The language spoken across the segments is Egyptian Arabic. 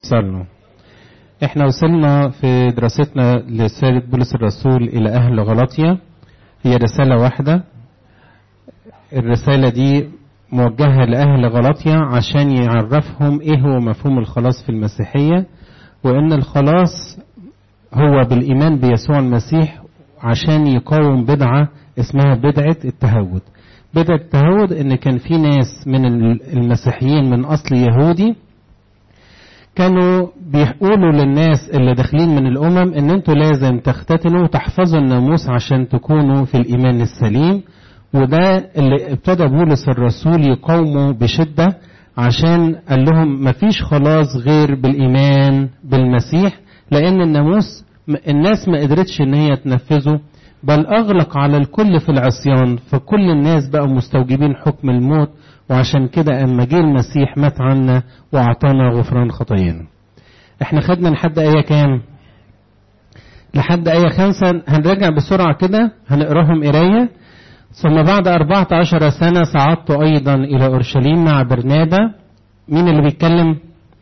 صلوا احنا وصلنا في دراستنا لرسالة بولس الرسول إلى أهل غلطية هي رسالة واحدة الرسالة دي موجهة لأهل غلطية عشان يعرفهم إيه هو مفهوم الخلاص في المسيحية وإن الخلاص هو بالإيمان بيسوع المسيح عشان يقاوم بدعة اسمها بدعة التهود بدعة التهود إن كان في ناس من المسيحيين من أصل يهودي كانوا بيقولوا للناس اللي داخلين من الأمم إن أنتوا لازم تختتنوا وتحفظوا الناموس عشان تكونوا في الإيمان السليم وده اللي ابتدى بولس الرسول يقاومه بشدة عشان قال لهم مفيش خلاص غير بالإيمان بالمسيح لأن الناموس الناس ما قدرتش إن هي تنفذه بل أغلق على الكل في العصيان فكل الناس بقوا مستوجبين حكم الموت وعشان كده أما جه المسيح مات عنا وأعطانا غفران خطايانا احنا خدنا لحد آية كام لحد آية خمسة هنراجع بسرعة كده هنقراهم قراية ثم بعد أربعة عشر سنة صعدت أيضا إلى أورشليم مع برنابا مين اللي بيتكلم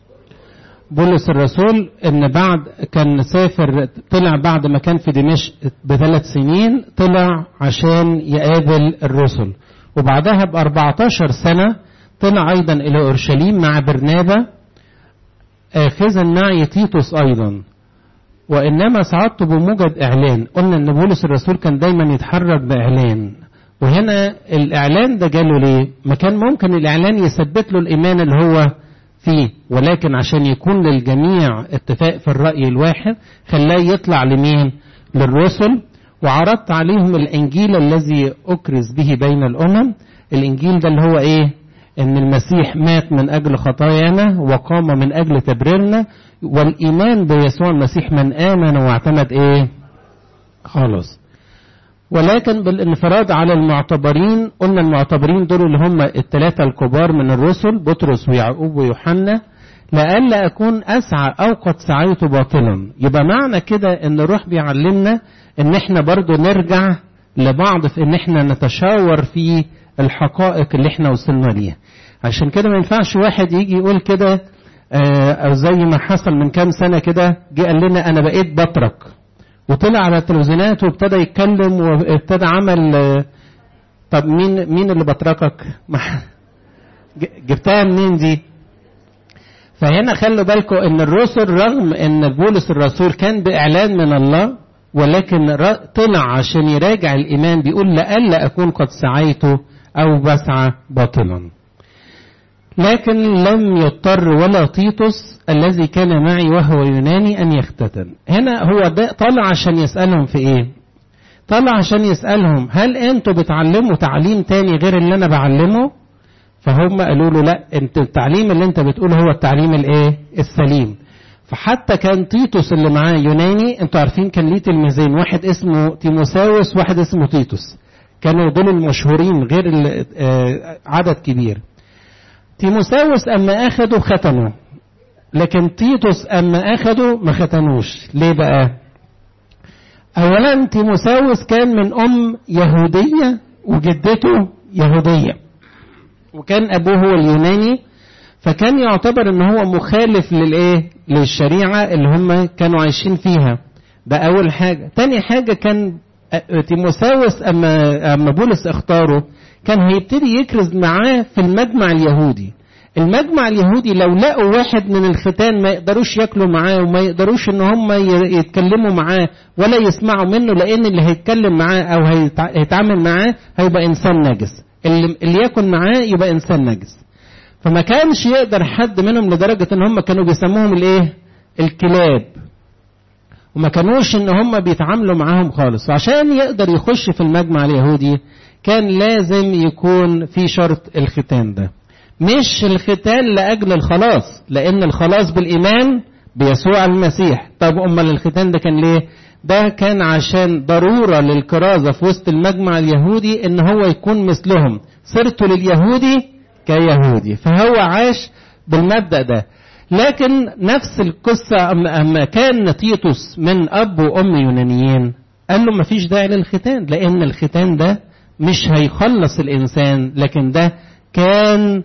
بولس الرسول ان بعد كان سافر طلع بعد ما كان في دمشق بثلاث سنين طلع عشان يقابل الرسل وبعدها ب 14 سنة طلع أيضا إلى أورشليم مع برنابا آخذا معي تيتوس أيضا وإنما صعدت بموجب إعلان قلنا إن بولس الرسول كان دايما يتحرك بإعلان وهنا الإعلان ده جاله ليه؟ ما كان ممكن الإعلان يثبت له الإيمان اللي هو فيه ولكن عشان يكون للجميع اتفاق في الرأي الواحد خلاه يطلع لمين؟ للرسل وعرضت عليهم الإنجيل الذي أكرز به بين الأمم الإنجيل ده اللي هو إيه إن المسيح مات من أجل خطايانا وقام من أجل تبريرنا والإيمان بيسوع المسيح من آمن واعتمد إيه خلاص ولكن بالانفراد على المعتبرين قلنا المعتبرين دول اللي هم الثلاثة الكبار من الرسل بطرس ويعقوب ويوحنا لئلا أكون أسعى أو قد سعيت باطلا يبقى معنى كده إن الروح بيعلمنا ان احنا برضو نرجع لبعض في ان احنا نتشاور في الحقائق اللي احنا وصلنا ليها عشان كده ما ينفعش واحد يجي يقول كده او زي ما حصل من كام سنة كده جه قال لنا انا بقيت بترك وطلع على التلفزيونات وابتدى يتكلم وابتدى عمل طب مين مين اللي بتركك جبتها منين دي فهنا خلوا بالكم ان الرسل رغم ان بولس الرسول كان باعلان من الله ولكن طلع عشان يراجع الإيمان بيقول لألا أكون قد سعيت أو بسعى باطلا لكن لم يضطر ولا تيتوس الذي كان معي وهو يوناني أن يختتن هنا هو ده طلع عشان يسألهم في إيه طلع عشان يسألهم هل أنتوا بتعلموا تعليم تاني غير اللي أنا بعلمه فهم قالوا له لا انت التعليم اللي انت بتقوله هو التعليم الايه السليم فحتى كان تيتوس اللي معاه يوناني انتوا عارفين كان ليه تلميذين واحد اسمه تيموساوس واحد اسمه تيتوس كانوا دول المشهورين غير عدد كبير تيموساوس اما اخده ختنوا لكن تيتوس اما اخده ما ختنوش ليه بقى اولا تيموساوس كان من ام يهوديه وجدته يهوديه وكان ابوه هو اليوناني فكان يعتبر ان هو مخالف للايه للشريعه اللي هم كانوا عايشين فيها ده اول حاجه تاني حاجه كان تيموساوس اما اما بولس اختاره كان هيبتدي يكرز معاه في المجمع اليهودي المجمع اليهودي لو لقوا واحد من الختان ما يقدروش ياكلوا معاه وما يقدروش ان هم يتكلموا معاه ولا يسمعوا منه لان اللي هيتكلم معاه او هيتعامل معاه هيبقى انسان نجس اللي, اللي ياكل معاه يبقى انسان نجس فما كانش يقدر حد منهم لدرجة ان هم كانوا بيسموهم الايه الكلاب وما كانوش ان هم بيتعاملوا معاهم خالص وعشان يقدر يخش في المجمع اليهودي كان لازم يكون في شرط الختان ده مش الختان لأجل الخلاص لأن الخلاص بالإيمان بيسوع المسيح طب أمال الختان ده كان ليه ده كان عشان ضرورة للكرازة في وسط المجمع اليهودي ان هو يكون مثلهم صرت لليهودي كيهودي فهو عاش بالمبدأ ده لكن نفس القصة أما كان تيتوس من أب وأم يونانيين قال له مفيش داعي للختان لأن الختان ده مش هيخلص الإنسان لكن ده كان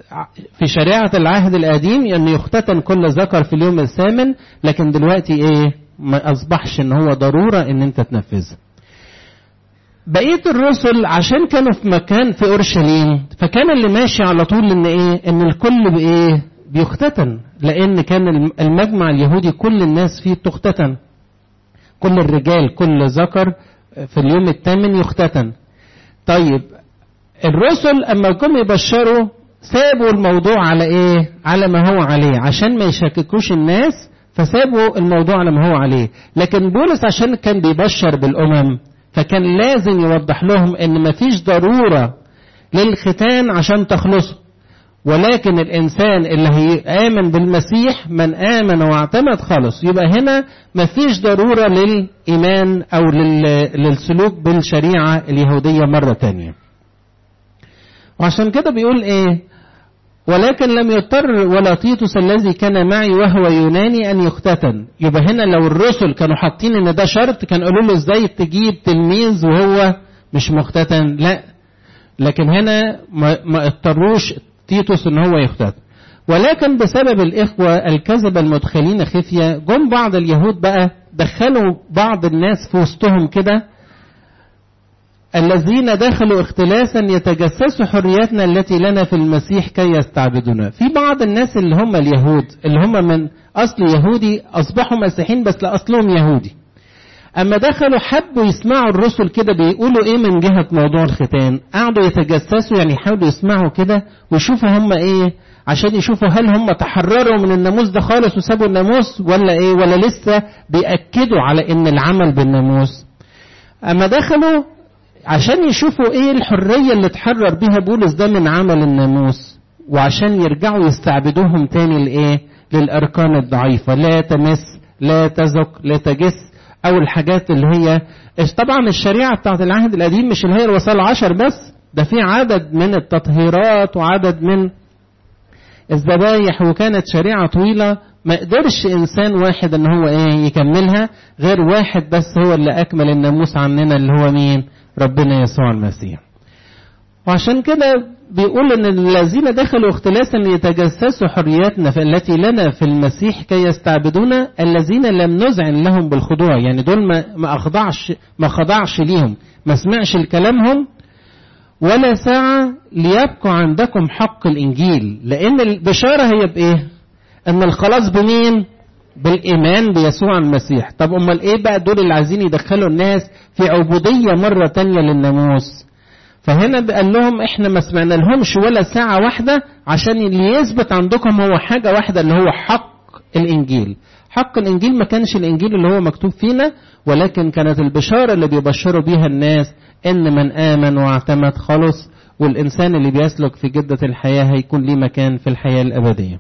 في شريعة العهد القديم أن يختتن كل ذكر في اليوم الثامن لكن دلوقتي إيه ما أصبحش أن هو ضرورة أن أنت تنفذها بقية الرسل عشان كانوا في مكان في أورشليم فكان اللي ماشي على طول إن إيه إن الكل بإيه بيختتن لأن كان المجمع اليهودي كل الناس فيه بتختتن كل الرجال كل ذكر في اليوم الثامن يختتن طيب الرسل اما جم يبشروا سابوا الموضوع على ايه على ما هو عليه عشان ما يشككوش الناس فسابوا الموضوع على ما هو عليه لكن بولس عشان كان بيبشر بالامم فكان لازم يوضح لهم ان مفيش ضروره للختان عشان تخلصوا ولكن الإنسان اللي هيآمن بالمسيح من آمن واعتمد خلص يبقى هنا مفيش ضرورة للإيمان أو للسلوك بالشريعة اليهودية مرة تانية وعشان كده بيقول إيه ولكن لم يضطر ولا تيتوس الذي كان معي وهو يوناني أن يختتن يبقى هنا لو الرسل كانوا حاطين إن ده شرط كان قالوا له إزاي تجيب تلميذ وهو مش مختتن لا لكن هنا ما اضطروش تيتوس ان هو يختتن ولكن بسبب الاخوه الكذبه المدخلين خفيه جم بعض اليهود بقى دخلوا بعض الناس في وسطهم كده الذين دخلوا اختلاسا يتجسسوا حرياتنا التي لنا في المسيح كي يستعبدونا في بعض الناس اللي هم اليهود اللي هم من اصل يهودي اصبحوا مسيحيين بس لاصلهم يهودي اما دخلوا حبوا يسمعوا الرسل كده بيقولوا ايه من جهه موضوع الختان قعدوا يتجسسوا يعني يحاولوا يسمعوا كده ويشوفوا هم ايه عشان يشوفوا هل هم تحرروا من الناموس ده خالص وسابوا الناموس ولا ايه ولا لسه بيأكدوا على ان العمل بالناموس اما دخلوا عشان يشوفوا ايه الحريه اللي اتحرر بيها بولس ده من عمل الناموس وعشان يرجعوا يستعبدوهم تاني لايه للاركان الضعيفه لا تمس لا تزك لا تجس او الحاجات اللي هي طبعا الشريعه بتاعت العهد القديم مش اللي هي الوصايا العشر بس ده في عدد من التطهيرات وعدد من الذبايح وكانت شريعه طويله ما قدرش انسان واحد ان هو ايه يكملها غير واحد بس هو اللي اكمل الناموس عننا اللي هو مين ربنا يسوع المسيح وعشان كده بيقول ان الذين دخلوا اختلاسا ليتجسسوا حرياتنا التي لنا في المسيح كي يستعبدونا الذين لم نذعن لهم بالخضوع يعني دول ما ما اخضعش ما خضعش ليهم ما سمعش لكلامهم ولا ساعة ليبقوا عندكم حق الإنجيل لأن البشارة هي بإيه؟ أن الخلاص بمين؟ بالإيمان بيسوع المسيح طب أمال إيه بقى دول اللي عايزين يدخلوا الناس في عبودية مرة تانية للناموس فهنا قال لهم احنا ما سمعنا لهمش ولا ساعة واحدة عشان اللي يثبت عندكم هو حاجة واحدة اللي هو حق الإنجيل حق الإنجيل ما كانش الإنجيل اللي هو مكتوب فينا ولكن كانت البشارة اللي بيبشروا بيها الناس إن من آمن واعتمد خلص والإنسان اللي بيسلك في جدة الحياة هيكون ليه مكان في الحياة الأبدية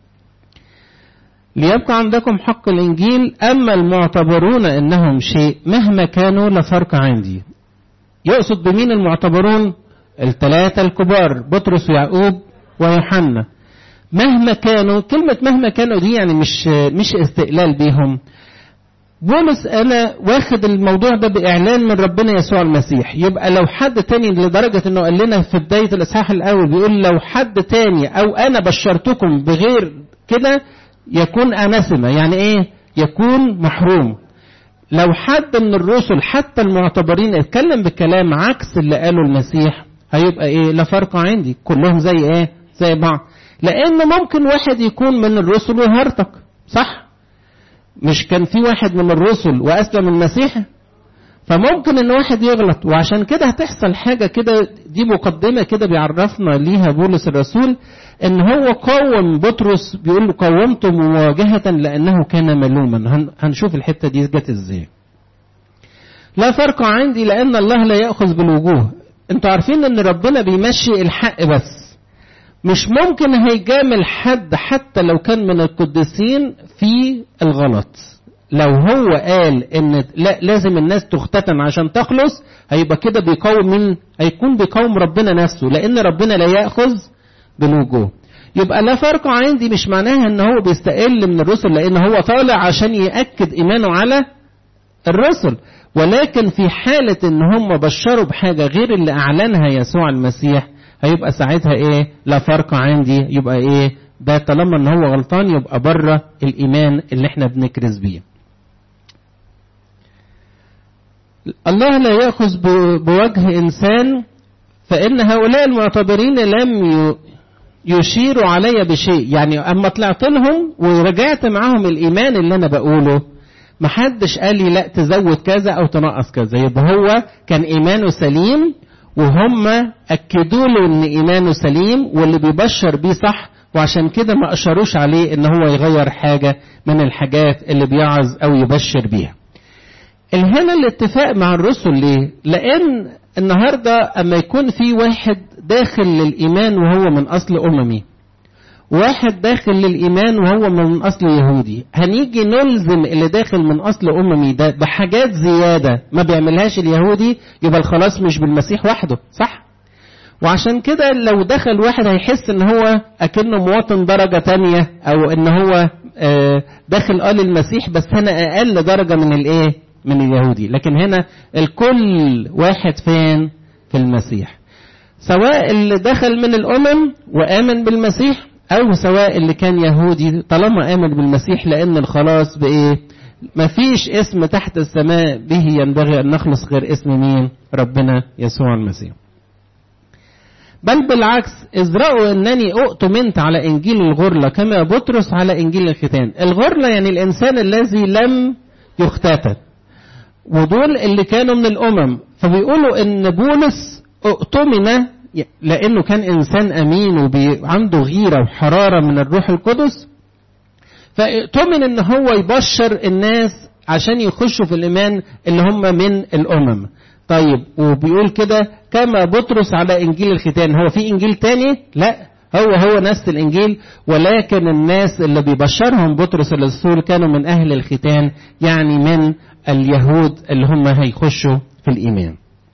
ليبقى عندكم حق الإنجيل أما المعتبرون إنهم شيء مهما كانوا لفرق عندي يقصد بمين المعتبرون الثلاثة الكبار بطرس ويعقوب ويوحنا مهما كانوا كلمة مهما كانوا دي يعني مش مش استقلال بيهم بولس انا واخد الموضوع ده باعلان من ربنا يسوع المسيح يبقى لو حد تاني لدرجة انه قال لنا في بداية الاصحاح الاول بيقول لو حد تاني او انا بشرتكم بغير كده يكون اناسمة يعني ايه يكون محروم لو حد من الرسل حتى المعتبرين اتكلم بكلام عكس اللي قاله المسيح هيبقى ايه لا فرق عندي كلهم زي ايه زي بعض لان ممكن واحد يكون من الرسل ويهرطك صح مش كان في واحد من الرسل واسلم المسيح فممكن ان واحد يغلط وعشان كده هتحصل حاجه كده دي مقدمه كده بيعرفنا ليها بولس الرسول ان هو قوم بطرس بيقول له قومته مواجهه لانه كان ملوما هنشوف الحته دي جت ازاي لا فرق عندي لان الله لا ياخذ بالوجوه انتوا عارفين ان ربنا بيمشي الحق بس مش ممكن هيجامل حد حتى لو كان من القديسين في الغلط لو هو قال ان لا لازم الناس تختتن عشان تخلص هيبقى كده بيقاوم من هيكون بيقاوم ربنا نفسه لان ربنا لا ياخذ بالوجوه يبقى لا فرق عندي مش معناها ان هو بيستقل من الرسل لان هو طالع عشان ياكد ايمانه على الرسل ولكن في حالة ان هم بشروا بحاجة غير اللي اعلنها يسوع المسيح هيبقى ساعتها ايه لا فرق عندي يبقى ايه ده طالما ان هو غلطان يبقى بره الايمان اللي احنا بنكرز بيه الله لا ياخذ بوجه انسان فان هؤلاء المعتبرين لم يشيروا علي بشيء يعني اما طلعت لهم ورجعت معاهم الايمان اللي انا بقوله محدش قال لي لا تزود كذا او تنقص كذا يبقى هو كان ايمانه سليم وهم اكدوا له ان ايمانه سليم واللي بيبشر بيه صح وعشان كده ما اشاروش عليه ان هو يغير حاجه من الحاجات اللي بيعظ او يبشر بيها هنا الاتفاق مع الرسل ليه لان النهارده اما يكون في واحد داخل للايمان وهو من اصل اممي واحد داخل للإيمان وهو من أصل يهودي هنيجي نلزم اللي داخل من أصل أممي ده بحاجات زيادة ما بيعملهاش اليهودي يبقى الخلاص مش بالمسيح وحده صح وعشان كده لو دخل واحد هيحس ان هو اكنه مواطن درجة تانية او ان هو داخل قال المسيح بس هنا اقل درجة من الايه من اليهودي لكن هنا الكل واحد فين في المسيح سواء اللي دخل من الامم وامن بالمسيح أو سواء اللي كان يهودي طالما آمن بالمسيح لأن الخلاص بإيه؟ مفيش اسم تحت السماء به ينبغي أن نخلص غير اسم مين؟ ربنا يسوع المسيح. بل بالعكس ازرعوا انني اؤتمنت على انجيل الغرله كما بطرس على انجيل الختان الغرله يعني الانسان الذي لم يختتن ودول اللي كانوا من الامم فبيقولوا ان بولس اؤتمن لانه كان انسان امين وعنده غيره وحراره من الروح القدس فاؤتمن ان هو يبشر الناس عشان يخشوا في الايمان اللي هم من الامم طيب وبيقول كده كما بطرس على انجيل الختان هو في انجيل تاني لا هو هو نفس الانجيل ولكن الناس اللي بيبشرهم بطرس الرسول كانوا من اهل الختان يعني من اليهود اللي هم هيخشوا في الايمان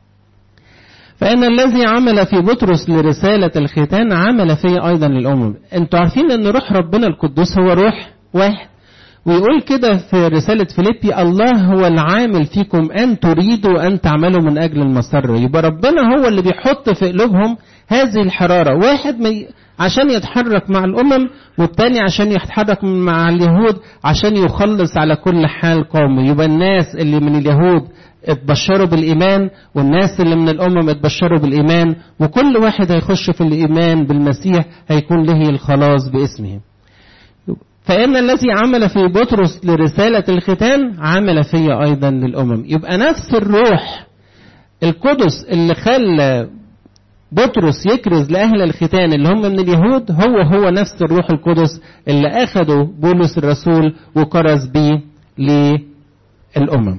فإن الذي عمل في بطرس لرسالة الختان عمل فيه أيضا للأمم أنتوا عارفين أن روح ربنا القدوس هو روح واحد ويقول كده في رسالة فيليبي الله هو العامل فيكم أن تريدوا أن تعملوا من أجل المسر يبقى ربنا هو اللي بيحط في قلوبهم هذه الحرارة واحد مي عشان يتحرك مع الأمم والتاني عشان يتحرك مع اليهود عشان يخلص على كل حال قومه يبقى الناس اللي من اليهود اتبشروا بالإيمان والناس اللي من الأمم اتبشروا بالإيمان وكل واحد هيخش في الإيمان بالمسيح هيكون له الخلاص باسمه فإن الذي عمل في بطرس لرسالة الختان عمل في أيضا للأمم يبقى نفس الروح القدس اللي خلى بطرس يكرز لأهل الختان اللي هم من اليهود هو هو نفس الروح القدس اللي أخده بولس الرسول وكرز بيه للأمم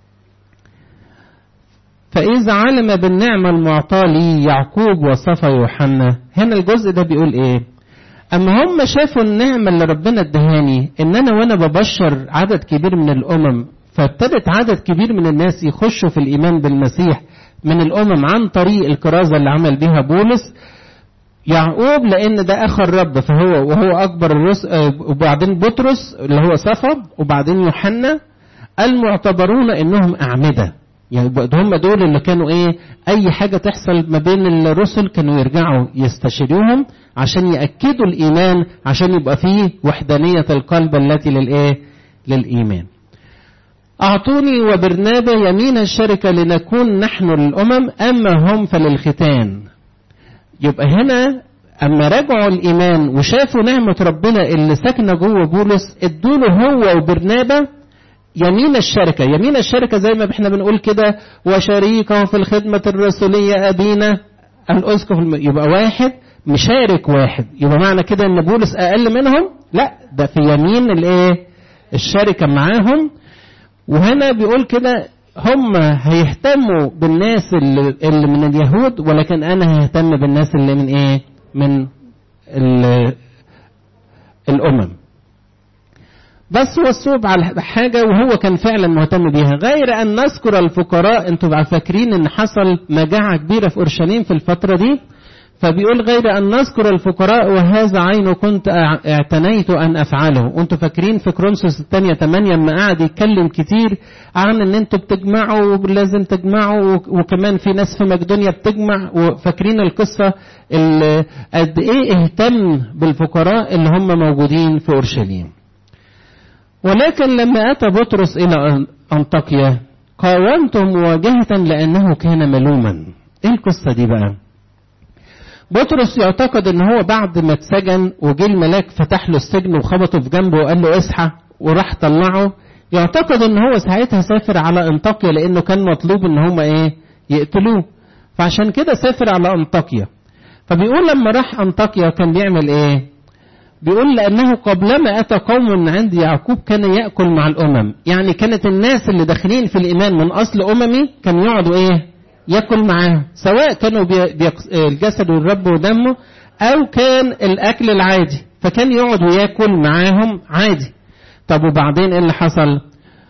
فإذا علم بالنعمة المعطاة لي يعقوب وصفى يوحنا هنا الجزء ده بيقول إيه أما هم شافوا النعمة اللي ربنا ادهاني إن أنا وأنا ببشر عدد كبير من الأمم فابتدت عدد كبير من الناس يخشوا في الإيمان بالمسيح من الأمم عن طريق الكرازة اللي عمل بها بولس يعقوب لأن ده أخ الرب فهو وهو أكبر الرسل وبعدين بطرس اللي هو صفب وبعدين يوحنا المعتبرون إنهم أعمدة يعني هم دول اللي كانوا ايه اي حاجة تحصل ما بين الرسل كانوا يرجعوا يستشيروهم عشان يأكدوا الايمان عشان يبقى فيه وحدانية القلب التي للايه للايمان اعطوني وبرنابا يمين الشركة لنكون نحن للامم اما هم فللختان يبقى هنا اما رجعوا الايمان وشافوا نعمة ربنا اللي ساكنة جوه بولس ادوله هو وبرنابا يمين الشركة يمين الشركة زي ما احنا بنقول كده وشريكه في الخدمة الرسولية أبينا الأسقف يبقى واحد مشارك واحد يبقى معنى كده ان بولس أقل منهم لا ده في يمين الايه الشركة معاهم وهنا بيقول كده هم هيهتموا بالناس اللي, اللي من اليهود ولكن انا ههتم بالناس اللي من ايه من الامم بس وصوب على حاجة وهو كان فعلا مهتم بيها غير أن نذكر الفقراء أنتوا فاكرين أن حصل مجاعة كبيرة في أورشليم في الفترة دي فبيقول غير أن نذكر الفقراء وهذا عين كنت اعتنيت أن أفعله وانتوا فاكرين في كرونسوس الثانية 8 لما قعد يتكلم كتير عن ان انتوا بتجمعوا ولازم تجمعوا وكمان في ناس في مقدونيا بتجمع وفاكرين القصة قد ايه اهتم بالفقراء اللي هم موجودين في اورشليم ولكن لما اتى بطرس الى انطاكيا قاومته مواجهة لانه كان ملوما ايه القصة دي بقى بطرس يعتقد ان هو بعد ما اتسجن وجه الملاك فتح له السجن وخبطه في جنبه وقال له اصحى وراح طلعه يعتقد ان هو ساعتها سافر على انطاكيا لانه كان مطلوب ان هم ايه يقتلوه فعشان كده سافر على انطاكيا فبيقول لما راح انطاكيا كان بيعمل ايه بيقول لانه قبلما اتى قوم من عند يعقوب كان ياكل مع الامم يعني كانت الناس اللي داخلين في الايمان من اصل اممي كانوا يقعدوا ايه ياكل معاهم سواء كانوا الجسد والرب ودمه او كان الاكل العادي فكان يقعد وياكل معاهم عادي طب وبعدين ايه اللي حصل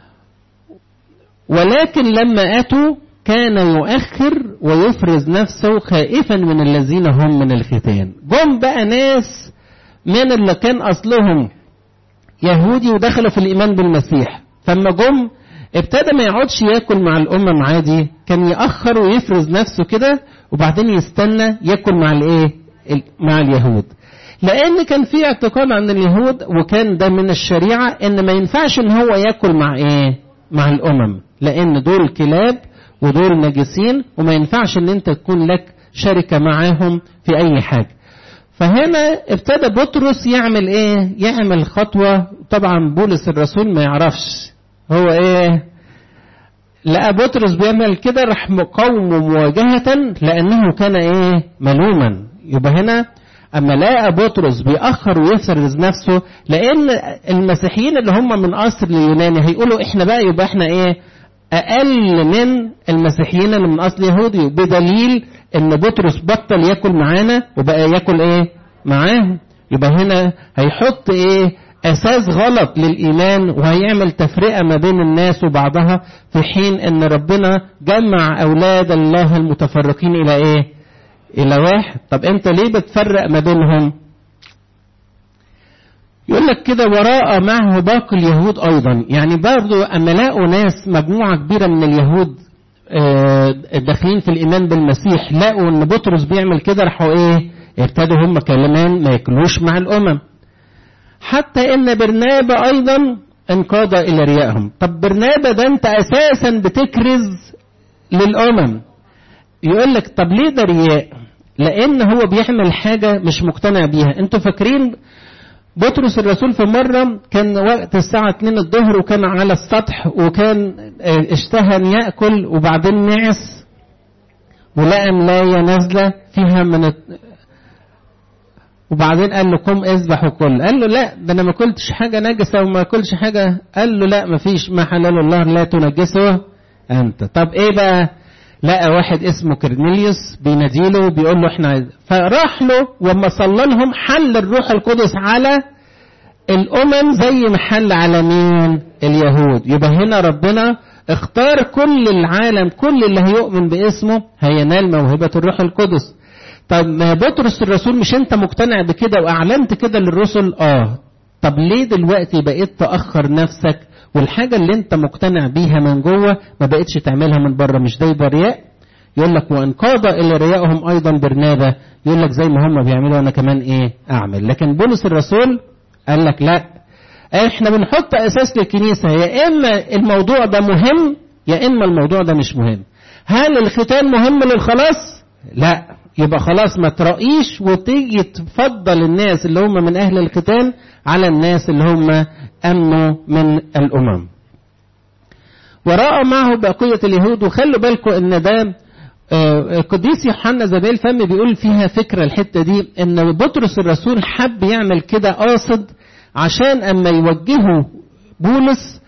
ولكن لما اتوا كان يؤخر ويفرز نفسه خائفا من الذين هم من الختان جم بقى ناس من اللي كان اصلهم يهودي ودخلوا في الايمان بالمسيح فما جم ابتدى ما يقعدش ياكل مع الامم عادي كان ياخر ويفرز نفسه كده وبعدين يستنى ياكل مع الايه مع اليهود لان كان في اعتقاد عند اليهود وكان ده من الشريعه ان ما ينفعش ان هو ياكل مع ايه مع الامم لان دول كلاب ودول نجسين وما ينفعش ان انت تكون لك شركه معاهم في اي حاجه فهنا ابتدى بطرس يعمل ايه يعمل خطوه طبعا بولس الرسول ما يعرفش هو ايه لقى بطرس بيعمل كده راح مقاومه مواجهة لأنه كان ايه ملوما يبقى هنا أما لقى بطرس بيأخر ويفرز نفسه لأن المسيحيين اللي هم من أصل اليوناني هيقولوا إحنا بقى يبقى إحنا إيه أقل من المسيحيين اللي من أصل يهودي بدليل إن بطرس بطل ياكل معانا وبقى ياكل إيه معاهم يبقى هنا هيحط إيه أساس غلط للإيمان وهيعمل تفرقة ما بين الناس وبعضها في حين أن ربنا جمع أولاد الله المتفرقين إلى إيه؟ إلى واحد طب أنت ليه بتفرق ما بينهم؟ يقول لك كده وراء معه باقي اليهود أيضا يعني برضو أما لقوا ناس مجموعة كبيرة من اليهود داخلين في الإيمان بالمسيح لقوا أن بطرس بيعمل كده راحوا إيه؟ ابتدوا هم كمان ما ياكلوش مع الأمم حتى ان برنابا ايضا انقاد الى ريائهم طب برنابا ده انت اساسا بتكرز للامم يقول لك طب ليه ده رياء لان هو بيعمل حاجه مش مقتنع بيها انتوا فاكرين بطرس الرسول في مرة كان وقت الساعة 2 الظهر وكان على السطح وكان اشتهى ان يأكل وبعدين نعس ولقى ملاية نازلة فيها من وبعدين قال له قم اذبح وكل قال له لا ده انا ما كلتش حاجه نجسه وما كلش حاجه قال له لا ما فيش ما حلال الله لا تنجسه انت طب ايه بقى لقى واحد اسمه كرنيليوس بيناديله وبيقول له احنا فراح له وما صلى لهم حل الروح القدس على الامم زي ما حل على مين اليهود يبقى هنا ربنا اختار كل العالم كل اللي هيؤمن باسمه هينال موهبه الروح القدس طب ما بطرس الرسول مش انت مقتنع بكده واعلنت كده للرسل اه طب ليه دلوقتي بقيت تاخر نفسك والحاجه اللي انت مقتنع بيها من جوه ما بقتش تعملها من بره مش ده يبقى رياء يقول لك وانقاد الى ريائهم ايضا برنابا يقول لك زي ما هم بيعملوا انا كمان ايه اعمل لكن بولس الرسول قال لك لا احنا بنحط اساس للكنيسه يا اما الموضوع ده مهم يا اما الموضوع ده مش مهم هل الختان مهم للخلاص لا يبقى خلاص ما ترقيش وتيجي تفضل الناس اللي هم من أهل الختان على الناس اللي هم أمنوا من الأمم ورأى معه بقية اليهود وخلوا بالكم إن ده قديس يوحنا زبيل فم بيقول فيها فكرة الحتة دي إن بطرس الرسول حب يعمل كده قاصد عشان أما يوجهه بولس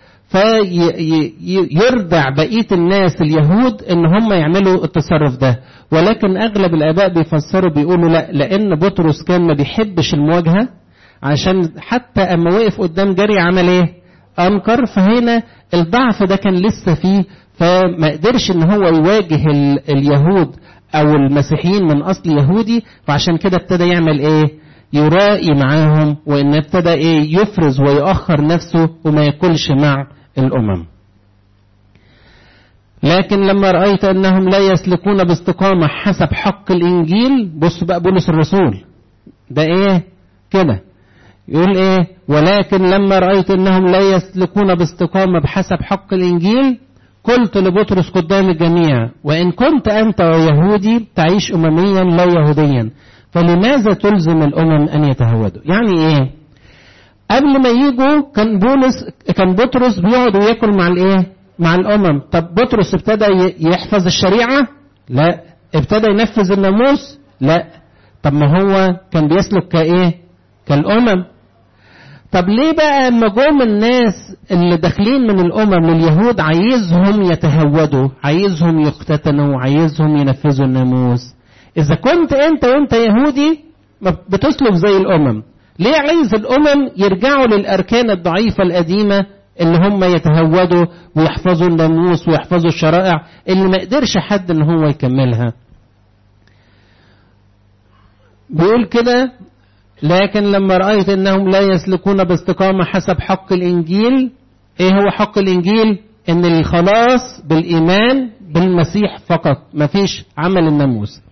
فيردع بقية الناس اليهود ان هم يعملوا التصرف ده ولكن اغلب الاباء بيفسروا بيقولوا لا لان بطرس كان ما بيحبش المواجهة عشان حتى اما وقف قدام جري عمل ايه انكر فهنا الضعف ده كان لسه فيه فما قدرش ان هو يواجه اليهود او المسيحيين من اصل يهودي فعشان كده ابتدى يعمل ايه يرائي معاهم وان ابتدى ايه يفرز ويؤخر نفسه وما ياكلش مع الامم لكن لما رأيت أنهم لا يسلكون باستقامة حسب حق الإنجيل بص بقى بولس الرسول ده إيه كده يقول إيه ولكن لما رأيت أنهم لا يسلكون باستقامة بحسب حق الإنجيل قلت لبطرس قدام الجميع وإن كنت أنت يهودي تعيش أمميا لا يهوديا فلماذا تلزم الأمم أن يتهودوا يعني إيه قبل ما يجوا كان بولس كان بطرس بيقعد وياكل مع الايه مع الامم طب بطرس ابتدى يحفظ الشريعه لا ابتدى ينفذ الناموس لا طب ما هو كان بيسلك كايه كالامم طب ليه بقى اما جم الناس اللي داخلين من الامم لليهود عايزهم يتهودوا عايزهم يختتنوا عايزهم ينفذوا الناموس اذا كنت انت وانت يهودي بتسلك زي الامم ليه عايز الامم يرجعوا للاركان الضعيفه القديمه اللي هم يتهودوا ويحفظوا الناموس ويحفظوا الشرائع اللي ما قدرش حد ان هو يكملها بيقول كده لكن لما رأيت انهم لا يسلكون باستقامة حسب حق الانجيل ايه هو حق الانجيل ان الخلاص بالايمان بالمسيح فقط مفيش عمل الناموس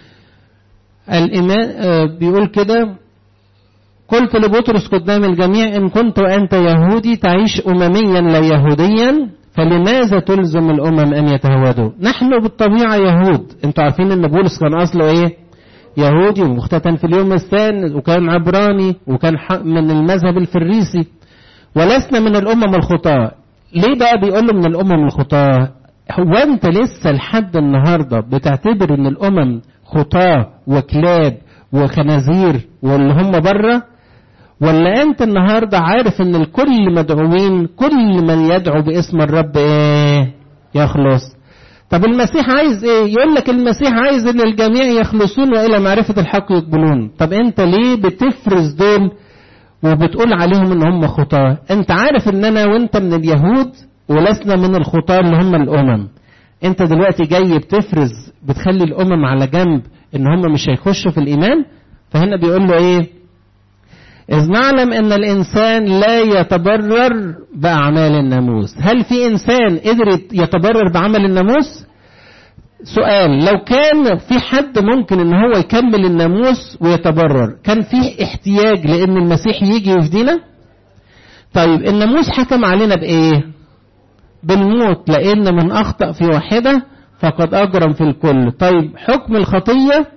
الايمان بيقول كده قلت لبطرس قدام الجميع إن كنت وأنت يهودي تعيش أمميا لا يهوديا فلماذا تلزم الأمم أن يتهودوا نحن بالطبيعة يهود انتوا عارفين أن بولس كان أصله إيه يهودي ومختتن في اليوم الثاني وكان عبراني وكان من المذهب الفريسي ولسنا من الأمم الخطاة ليه بقى بيقول له من الأمم الخطاة هو أنت لسه لحد النهاردة بتعتبر أن الأمم خطاة وكلاب وخنازير واللي هم بره ولا انت النهارده عارف ان الكل مدعوين كل من يدعو باسم الرب ايه يخلص طب المسيح عايز ايه يقول لك المسيح عايز ان الجميع يخلصون والى معرفه الحق يقبلون طب انت ليه بتفرز دول وبتقول عليهم ان هم خطاه انت عارف ان انا وانت من اليهود ولسنا من الخطاه اللي هم الامم انت دلوقتي جاي بتفرز بتخلي الامم على جنب ان هم مش هيخشوا في الايمان فهنا بيقول له ايه إذ نعلم أن الإنسان لا يتبرر بأعمال الناموس هل في إنسان قدر يتبرر بعمل الناموس سؤال لو كان في حد ممكن ان هو يكمل الناموس ويتبرر كان فيه احتياج لان المسيح يجي يفدينا طيب الناموس حكم علينا بايه بالموت لان من اخطا في واحده فقد اجرم في الكل طيب حكم الخطيه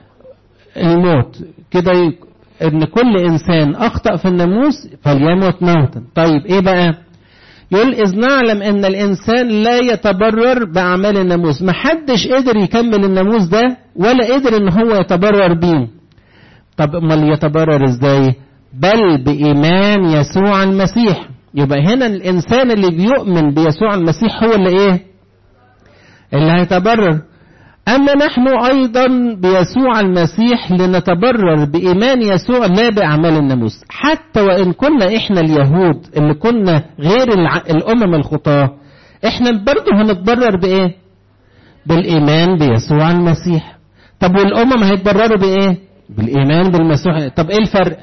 الموت كده ان كل انسان اخطا في الناموس فليموت موتا طيب ايه بقى يقول اذ نعلم ان الانسان لا يتبرر باعمال الناموس محدش قدر يكمل الناموس ده ولا قدر ان هو يتبرر بيه طب امال يتبرر ازاي بل بايمان يسوع المسيح يبقى هنا الانسان اللي بيؤمن بيسوع المسيح هو اللي ايه اللي هيتبرر أما نحن أيضا بيسوع المسيح لنتبرر بإيمان يسوع لا بأعمال الناموس حتى وإن كنا إحنا اليهود اللي كنا غير الأمم الخطاة إحنا برضه هنتبرر بإيه بالإيمان بيسوع المسيح طب والأمم هيتبرروا بإيه بالإيمان بالمسيح طب إيه الفرق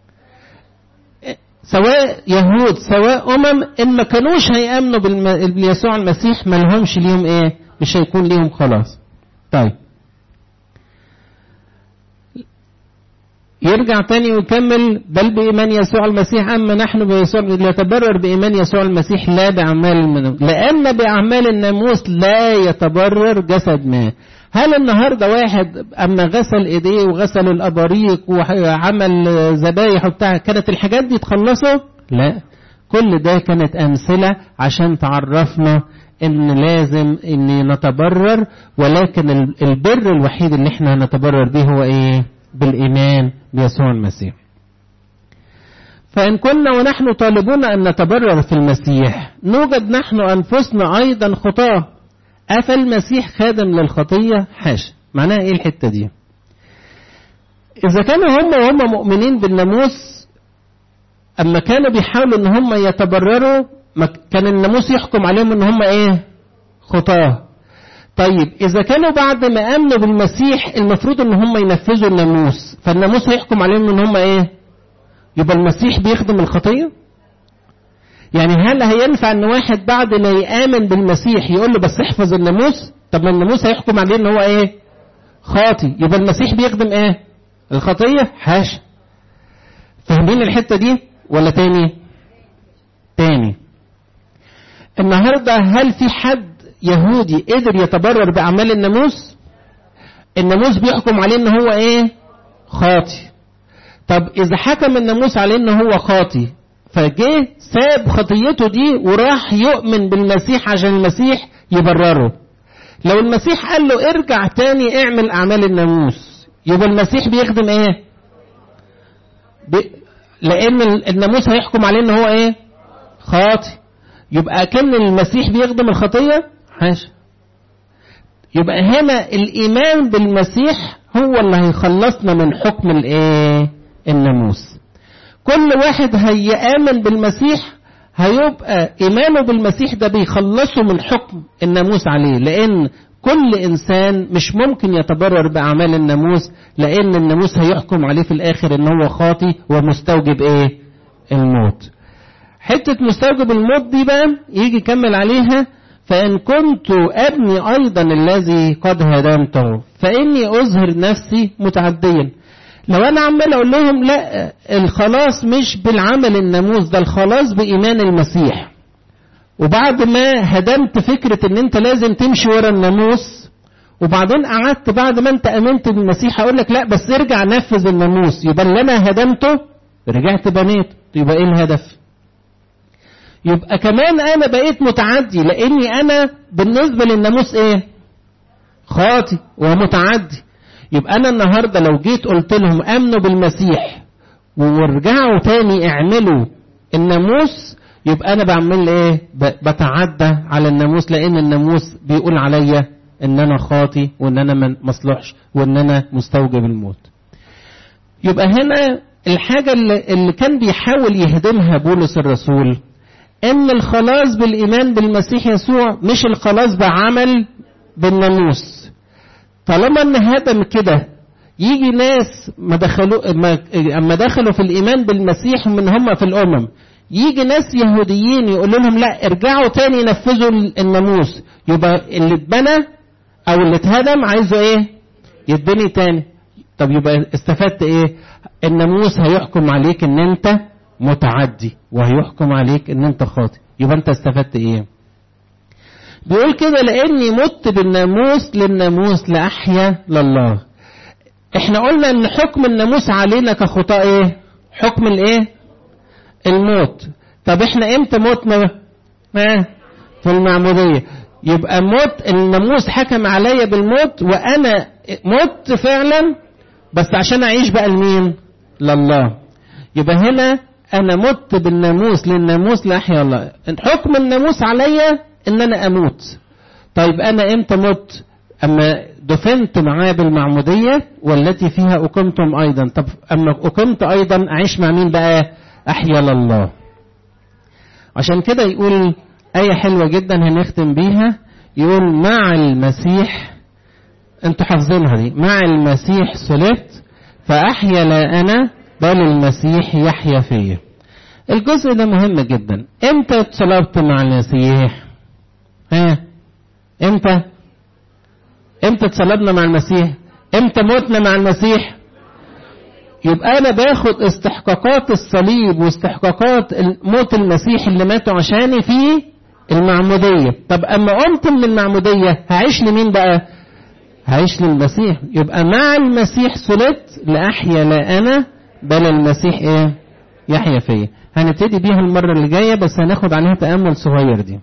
سواء يهود سواء أمم إن ما كانوش هيأمنوا بيسوع المسيح ما لهمش ليهم إيه مش هيكون ليهم خلاص طيب يرجع تاني ويكمل بل بإيمان يسوع المسيح أما نحن بيسوع نتبرر بإيمان يسوع المسيح لا بأعمال الناموس لأن بأعمال الناموس لا يتبرر جسد ما هل النهارده واحد أما غسل إيديه وغسل الأباريق وعمل ذبايح وبتاع كانت الحاجات دي تخلصه؟ لا كل ده كانت أمثلة عشان تعرفنا ان لازم ان نتبرر ولكن البر الوحيد اللي احنا نتبرر به هو ايه بالايمان بيسوع المسيح فان كنا ونحن طالبون ان نتبرر في المسيح نوجد نحن انفسنا ايضا خطاه افى المسيح خادم للخطيه حاشا معناها ايه الحته دي اذا كانوا هم وهم مؤمنين بالناموس اما كانوا بيحاولوا ان هم يتبرروا كان الناموس يحكم عليهم ان هم ايه خطاه طيب إذا كانوا بعد ما آمنوا بالمسيح المفروض إن هم ينفذوا الناموس فالناموس هيحكم عليهم إن هم إيه؟ يبقى المسيح بيخدم الخطية؟ يعني هل هينفع إن واحد بعد ما يآمن بالمسيح يقول له بس احفظ الناموس؟ طب ما الناموس هيحكم عليه إن هو إيه؟ خاطي يبقى المسيح بيخدم إيه؟ الخطية؟ حاشا فاهمين الحتة دي ولا تاني؟ تاني النهاردة هل في حد يهودي قدر يتبرر بأعمال الناموس الناموس بيحكم عليه ان هو ايه خاطي طب اذا حكم الناموس عليه ان هو خاطي فجه ساب خطيته دي وراح يؤمن بالمسيح عشان المسيح يبرره لو المسيح قال له ارجع تاني اعمل اعمال الناموس يبقى المسيح بيخدم ايه بي... لان الناموس هيحكم عليه ان هو ايه خاطي يبقى كان المسيح بيخدم الخطيه حاشا يبقى هنا الايمان بالمسيح هو اللي هيخلصنا من حكم الايه الناموس كل واحد هيامن بالمسيح هيبقى ايمانه بالمسيح ده بيخلصه من حكم الناموس عليه لان كل انسان مش ممكن يتبرر باعمال الناموس لان الناموس هيحكم عليه في الاخر ان هو خاطي ومستوجب ايه الموت حته مستوجب الموت دي بقى يجي يكمل عليها فإن كنت أبني أيضا الذي قد هدمته فإني أظهر نفسي متعديا لو أنا عمال أقول لهم لا الخلاص مش بالعمل الناموس ده الخلاص بإيمان المسيح وبعد ما هدمت فكرة إن أنت لازم تمشي ورا الناموس وبعدين قعدت بعد ما أنت آمنت بالمسيح أقول لك لا بس ارجع نفذ الناموس يبقى اللي أنا هدمته رجعت بنيت يبقى إيه الهدف؟ يبقى كمان انا بقيت متعدي لاني انا بالنسبه للناموس ايه خاطي ومتعدي يبقى انا النهارده لو جيت قلت لهم امنوا بالمسيح ورجعوا تاني اعملوا الناموس يبقى انا بعمل ايه بتعدى على الناموس لان الناموس بيقول عليا ان انا خاطي وان انا مصلحش وان انا مستوجب الموت يبقى هنا الحاجة اللي كان بيحاول يهدمها بولس الرسول ان الخلاص بالايمان بالمسيح يسوع مش الخلاص بعمل بالناموس طالما ان هدم كده يجي ناس ما دخلوا اما دخلوا في الايمان بالمسيح من هم في الامم يجي ناس يهوديين يقولوا لهم لا ارجعوا تاني نفذوا الناموس يبقى اللي اتبنى او اللي اتهدم عايزه ايه يتبني تاني طب يبقى استفدت ايه الناموس هيحكم عليك ان انت متعدي وهيحكم عليك ان انت خاطئ يبقى انت استفدت ايه بيقول كده لاني مت بالناموس للناموس لاحيا لله احنا قلنا ان حكم الناموس علينا كخطاء ايه حكم الايه الموت طب احنا امتى متنا ما في المعمودية يبقى موت الناموس حكم عليا بالموت وانا مت فعلا بس عشان اعيش بقى لمين لله يبقى هنا انا مت بالناموس للناموس لا احيا الله حكم الناموس عليا ان انا اموت طيب انا امتى مت اما دفنت معاه بالمعمودية والتي فيها اقمتم ايضا طب اما اقمت ايضا اعيش مع مين بقى احيا لله عشان كده يقول آية حلوة جدا هنختم بيها يقول مع المسيح انتوا حافظينها دي مع المسيح صلبت فأحيا لا أنا بل المسيح يحيا فيا الجزء ده مهم جدا امتى اتصلبت مع المسيح ها امتى امتى اتصلبنا مع المسيح امتى متنا مع المسيح يبقى انا باخد استحقاقات الصليب واستحقاقات موت المسيح اللي ماتوا عشاني في المعمودية طب اما قمت من المعمودية هعيش لمين بقى هعيش للمسيح يبقى مع المسيح صلبت لأحيا لا أنا بل المسيح إيه يحيا فيا هنبتدي بيها المرة اللي جاية بس هناخد عليها تأمل صغير دي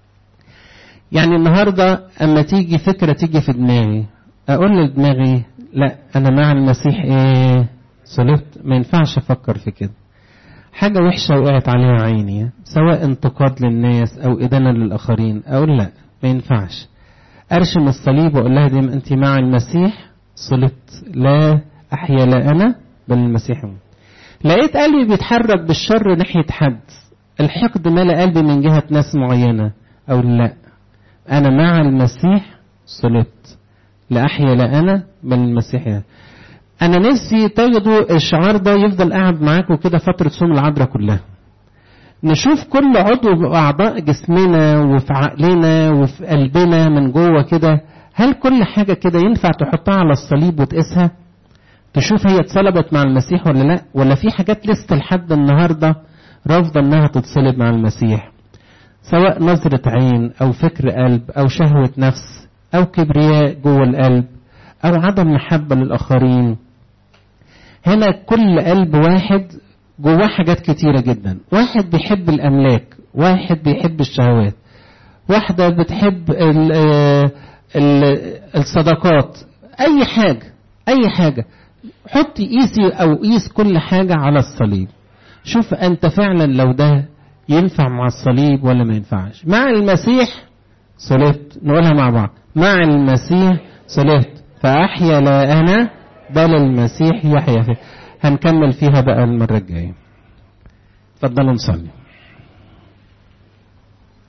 يعني النهاردة أما تيجي فكرة تيجي في دماغي أقول لدماغي لا أنا مع المسيح إيه صلبت ما ينفعش أفكر في كده حاجة وحشة وقعت عليها عيني سواء انتقاد للناس أو إدانة للآخرين أقول لا ما ينفعش أرشم الصليب وأقول لها دي أنت مع المسيح صلبت لا أحيا لا أنا بل المسيح لقيت قلبي بيتحرك بالشر ناحية حد الحقد ملأ قلبي من جهة ناس معينة أو لا أنا مع المسيح صلبت لأحيا لا أنا بل المسيح يعني. أنا نفسي تاخدوا الشعار ده يفضل قاعد معاكم كده فترة صوم العذراء كلها نشوف كل عضو بأعضاء جسمنا وفي عقلنا وفي قلبنا من جوه كده هل كل حاجة كده ينفع تحطها على الصليب وتقيسها تشوف هي اتصلبت مع المسيح ولا لا ولا في حاجات لسه لحد النهارده رافضة انها تتصلب مع المسيح سواء نظرة عين او فكر قلب او شهوة نفس او كبرياء جوه القلب او عدم محبة للاخرين هنا كل قلب واحد جواه حاجات كتيرة جدا واحد بيحب الاملاك واحد بيحب الشهوات واحدة بتحب ال ال الصداقات اي حاجة اي حاجة حطي قيسي او قيس كل حاجة على الصليب شوف انت فعلا لو ده ينفع مع الصليب ولا ما ينفعش مع المسيح صلبت نقولها مع بعض مع المسيح صلبت فأحيا لا أنا بل المسيح يحيا فيه هنكمل فيها بقى المرة الجاية اتفضلوا نصلي